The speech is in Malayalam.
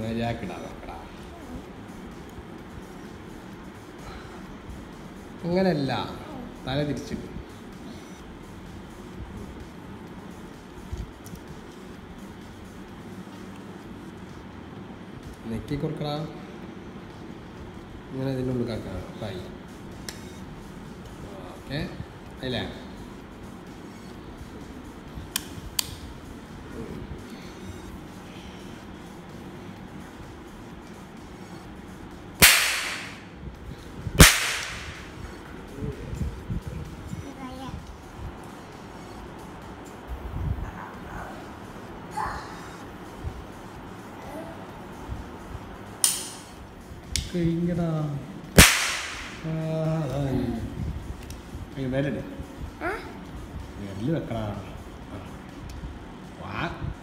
മര്യാദക്കിടാ നോക്കടാ അങ്ങനെയല്ല തല തിരിച്ചിട്ട് നെക്കി കൊടുക്കടാ ഇങ്ങനെ ഇതിൻ്റെ ഉള്ളിൽ കാക്കാം ഫ്രൈ ഓക്കെ അല്ലേ കഴിഞ്ഞടാ വിരല് വിരല് വെക്കടാ ആ. വാ